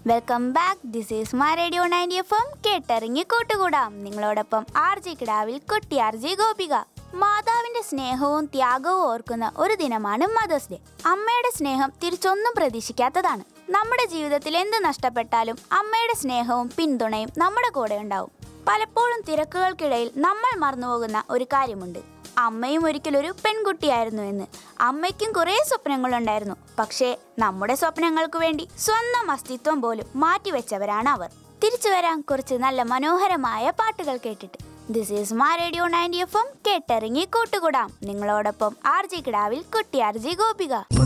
welcome back this is my radio ninety F M കേട്ടിറങ്ങി കൂട്ടുകൂടാം നിങ്ങളോടൊപ്പം ആർ ജി കിടാവിൽ കുട്ടി ആർ ജി ഗോപിക മാതാവിന്റെ സ്നേഹവും ത്യാഗവും ഓർക്കുന്ന ഒരു ദിനമാണ് മദേഴ്സ് ഡേ അമ്മയുടെ സ്നേഹം തിരിച്ചൊന്നും പ്രതീക്ഷിക്കാത്തതാണ് നമ്മുടെ ജീവിതത്തിൽ എന്ത് നഷ്ടപ്പെട്ടാലും അമ്മയുടെ സ്നേഹവും പിന്തുണയും നമ്മുടെ കൂടെ ഉണ്ടാവും പലപ്പോഴും തിരക്കുകൾക്കിടയിൽ നമ്മൾ മറന്നുപോകുന്ന ഒരു കാര്യമുണ്ട് അമ്മയും ഒരിക്കലൊരു പെൺകുട്ടിയായിരുന്നു എന്ന് അമ്മയ്ക്കും കുറേ സ്വപ്നങ്ങളുണ്ടായിരുന്നു പക്ഷേ നമ്മുടെ സ്വപ്നങ്ങൾക്ക് വേണ്ടി സ്വന്തം അസ്തിത്വം പോലും മാറ്റിവെച്ചവരാണ് അവർ തിരിച്ചു വരാൻ കുറച്ച് നല്ല മനോഹരമായ പാട്ടുകൾ കേട്ടിട്ട് this is my radio ninety F M കേട്ടിറങ്ങി കൂട്ടുകൂടാം നിങ്ങളോടൊപ്പം ആർ ജി കിടാവിൽ കുട്ടി ആർ ജി ഗോപിക